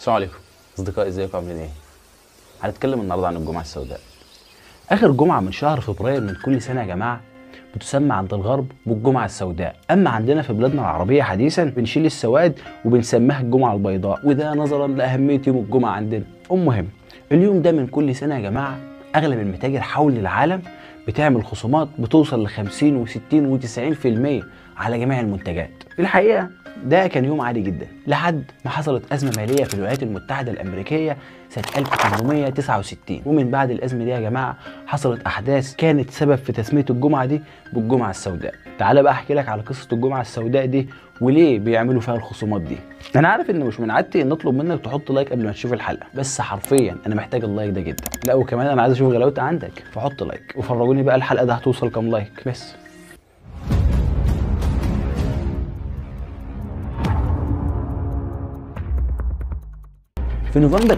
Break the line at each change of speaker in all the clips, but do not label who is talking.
السلام عليكم اصدقائي ازيكم عاملين ايه هنتكلم النهارده عن الجمعه السوداء اخر جمعه من شهر فبراير من كل سنه يا جماعه بتسمى عند الغرب بالجمعة السوداء أما عندنا في بلادنا العربية حديثا بنشيل السواد وبنسميها الجمعة البيضاء وده نظرا لأهمية يوم الجمعة عندنا المهم اليوم ده من كل سنة يا جماعة أغلب المتاجر حول العالم بتعمل خصومات بتوصل ل 50 و60 و90% على جميع المنتجات في الحقيقة ده كان يوم عادي جدا لحد ما حصلت أزمة مالية في الولايات المتحدة الأمريكية سنة 1869 ومن بعد الأزمة دي يا جماعة حصلت أحداث كانت سبب في تسمية الجمعة دي بالجمعة السوداء تعال بقى أحكي لك على قصة الجمعة السوداء دي وليه بيعملوا فيها الخصومات دي أنا عارف إن مش من عادتي نطلب منك تحط لايك قبل ما تشوف الحلقة بس حرفيا أنا محتاج اللايك ده جدا لا وكمان أنا عايز أشوف غلاوتي عندك فحط لايك وفرجوني بقى الحلقة ده هتوصل كام لايك بس في نوفمبر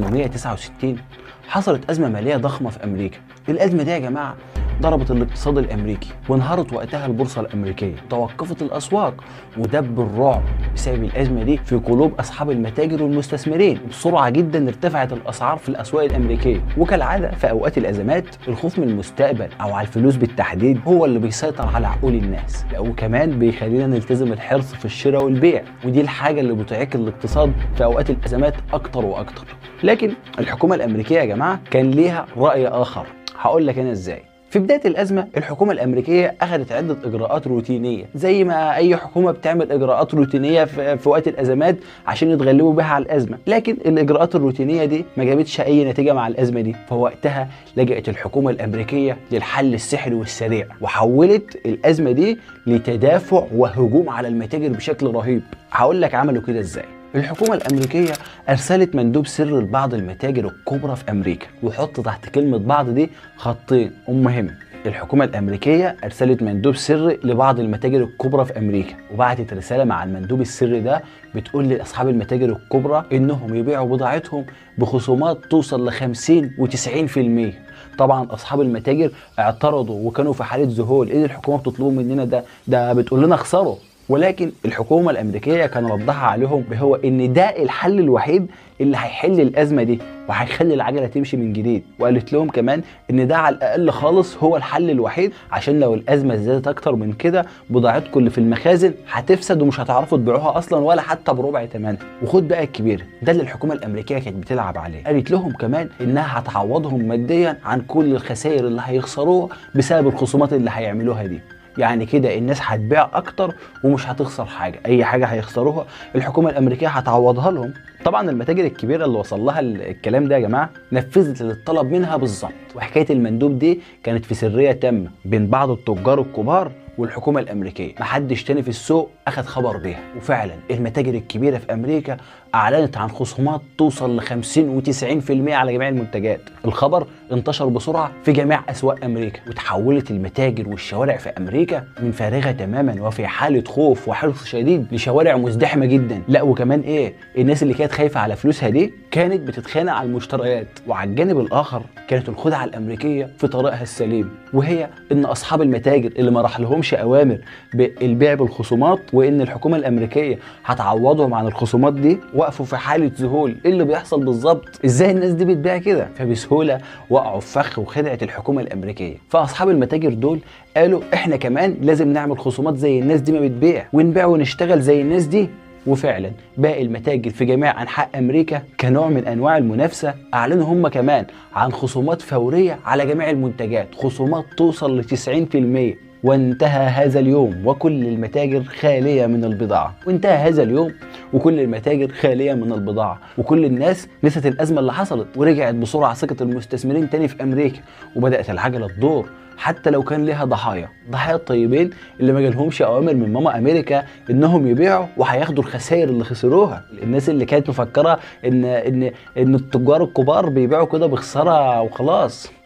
1869 حصلت أزمة مالية ضخمة في أمريكا الأزمة دي يا جماعة ضربت الاقتصاد الأمريكي وانهارت وقتها البورصة الأمريكية توقفت الأسواق ودب الرعب بسبب الأزمة دي في قلوب أصحاب المتاجر والمستثمرين بسرعة جدا ارتفعت الأسعار في الأسواق الأمريكية وكالعادة في أوقات الأزمات الخوف من المستقبل أو على الفلوس بالتحديد هو اللي بيسيطر على عقول الناس لا وكمان بيخلينا نلتزم الحرص في الشراء والبيع ودي الحاجة اللي بتعيق الاقتصاد في أوقات الأزمات أكتر وأكتر لكن الحكومة الأمريكية يا جماعة كان ليها رأي آخر هقول لك أنا إزاي في بداية الأزمة الحكومة الأمريكية أخذت عدة إجراءات روتينية زي ما أي حكومة بتعمل إجراءات روتينية في, في وقت الأزمات عشان يتغلبوا بها على الأزمة لكن الإجراءات الروتينية دي ما جابتش أي نتيجة مع الأزمة دي فوقتها لجأت الحكومة الأمريكية للحل السحري والسريع وحولت الأزمة دي لتدافع وهجوم على المتاجر بشكل رهيب هقول لك عملوا كده إزاي الحكومة الأمريكية أرسلت مندوب سر لبعض المتاجر الكبرى في أمريكا وحط تحت كلمة بعض دي خطين مهم الحكومة الأمريكية أرسلت مندوب سر لبعض المتاجر الكبرى في أمريكا وبعتت رسالة مع المندوب السري ده بتقول لأصحاب المتاجر الكبرى إنهم يبيعوا بضاعتهم بخصومات توصل ل 50 و90% طبعا اصحاب المتاجر اعترضوا وكانوا في حاله ذهول ايه الحكومه بتطلبه مننا ده ده بتقول لنا اخسروا ولكن الحكومة الأمريكية كان ردها عليهم بهو إن ده الحل الوحيد اللي هيحل الأزمة دي وهيخلي العجلة تمشي من جديد وقالت لهم كمان إن ده على الأقل خالص هو الحل الوحيد عشان لو الأزمة زادت أكتر من كده بضاعتكم اللي في المخازن هتفسد ومش هتعرفوا تبيعوها أصلا ولا حتى بربع ثمنها وخد بقى الكبير ده اللي الحكومة الأمريكية كانت بتلعب عليه قالت لهم كمان إنها هتعوضهم ماديا عن كل الخسائر اللي هيخسروها بسبب الخصومات اللي هيعملوها دي يعني كده الناس هتبيع اكتر ومش هتخسر حاجه اي حاجه هيخسروها الحكومه الامريكيه هتعوضها لهم طبعا المتاجر الكبيره اللي وصل لها الكلام ده يا جماعه نفذت اللي اتطلب منها بالظبط وحكايه المندوب دي كانت في سريه تامه بين بعض التجار الكبار والحكومة الأمريكية محدش تاني في السوق أخد خبر بيها وفعلا المتاجر الكبيرة في أمريكا أعلنت عن خصومات توصل ل 50 و90% على جميع المنتجات الخبر انتشر بسرعة في جميع أسواق أمريكا وتحولت المتاجر والشوارع في أمريكا من فارغة تماما وفي حالة خوف وحرص شديد لشوارع مزدحمة جدا لا وكمان إيه الناس اللي كانت خايفة على فلوسها دي كانت بتتخانق على المشتريات وعلى الجانب الآخر كانت الخدعة الأمريكية في طريقها السليم وهي إن أصحاب المتاجر اللي ما راح لهمش أوامر بالبيع بالخصومات وإن الحكومة الأمريكية هتعوضهم عن الخصومات دي وقفوا في حالة ذهول إيه اللي بيحصل بالظبط إزاي الناس دي بتبيع كده فبسهولة وقعوا في فخ وخدعة الحكومة الأمريكية فأصحاب المتاجر دول قالوا إحنا كمان لازم نعمل خصومات زي الناس دي ما بتبيع ونبيع ونشتغل زي الناس دي وفعلا باقي المتاجر في جميع انحاء امريكا كنوع من انواع المنافسه اعلنوا هم كمان عن خصومات فوريه على جميع المنتجات خصومات توصل ل 90% وانتهى هذا اليوم وكل المتاجر خالية من البضاعة وانتهى هذا اليوم وكل المتاجر خالية من البضاعة وكل الناس نسيت الأزمة اللي حصلت ورجعت بسرعة ثقة المستثمرين تاني في أمريكا وبدأت العجلة تدور حتى لو كان ليها ضحايا ضحايا الطيبين اللي ما جالهمش اوامر من ماما امريكا انهم يبيعوا وهياخدوا الخسائر اللي خسروها الناس اللي كانت مفكره ان ان ان التجار الكبار بيبيعوا كده بخساره وخلاص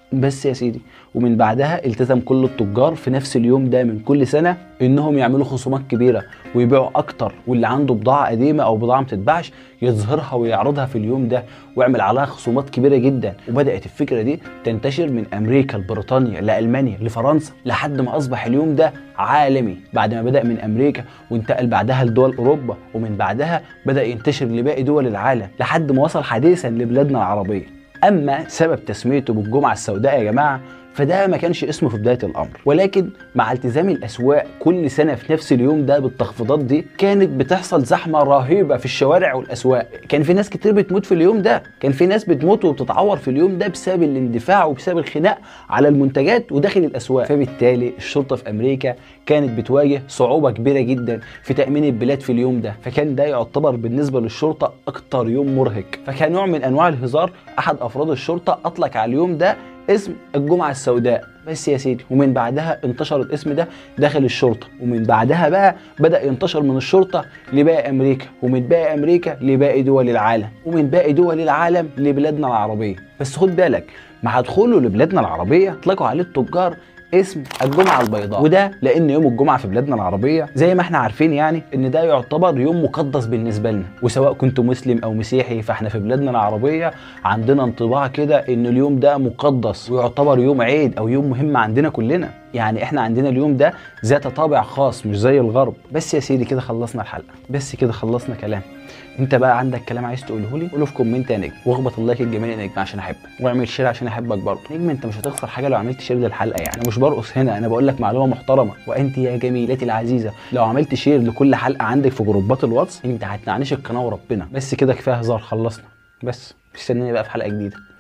بس يا سيدي ومن بعدها التزم كل التجار في نفس اليوم ده من كل سنه انهم يعملوا خصومات كبيره ويبيعوا اكتر واللي عنده بضاعه قديمه او بضاعه ما تتباعش يظهرها ويعرضها في اليوم ده ويعمل عليها خصومات كبيره جدا وبدات الفكره دي تنتشر من امريكا لبريطانيا لالمانيا لفرنسا لحد ما اصبح اليوم ده عالمي بعد ما بدا من امريكا وانتقل بعدها لدول اوروبا ومن بعدها بدا ينتشر لباقي دول العالم لحد ما وصل حديثا لبلادنا العربيه اما سبب تسميته بالجمعه السوداء يا جماعه فده ما كانش اسمه في بدايه الامر ولكن مع التزام الاسواق كل سنه في نفس اليوم ده بالتخفيضات دي كانت بتحصل زحمه رهيبه في الشوارع والاسواق كان في ناس كتير بتموت في اليوم ده كان في ناس بتموت وبتتعور في اليوم ده بسبب الاندفاع وبسبب الخناق على المنتجات وداخل الاسواق فبالتالي الشرطه في امريكا كانت بتواجه صعوبه كبيره جدا في تامين البلاد في اليوم ده فكان ده يعتبر بالنسبه للشرطه اكتر يوم مرهق فكان نوع من انواع الهزار احد افراد الشرطه اطلق على اليوم ده اسم الجمعة السوداء بس يا سيدي ومن بعدها انتشر الاسم ده داخل الشرطة ومن بعدها بقى بدأ ينتشر من الشرطة لباقي أمريكا ومن باقي أمريكا لباقي دول العالم ومن باقي دول العالم لبلادنا العربية بس خد بالك مع دخوله لبلادنا العربية اطلقوا عليه التجار اسم الجمعة البيضاء وده لأن يوم الجمعة في بلادنا العربية زي ما احنا عارفين يعني إن ده يعتبر يوم مقدس بالنسبة لنا وسواء كنت مسلم أو مسيحي فاحنا في بلادنا العربية عندنا انطباع كده إن اليوم ده مقدس ويعتبر يوم عيد أو يوم مهم عندنا كلنا يعني احنا عندنا اليوم ده ذات طابع خاص مش زي الغرب بس يا سيدي كده خلصنا الحلقة بس كده خلصنا كلام انت بقى عندك كلام عايز تقوله لي قوله في كومنت يا نجم واخبط اللايك الجميل يا نجم عشان احبك واعمل شير عشان احبك برضه نجم انت مش هتخسر حاجه لو عملت شير للحلقه يعني انا مش برقص هنا انا بقول لك معلومه محترمه وانت يا جميلتي العزيزه لو عملت شير لكل حلقه عندك في جروبات الواتس انت هتنعنش القناه وربنا بس كده كفايه هزار خلصنا بس استناني بقى في حلقه جديده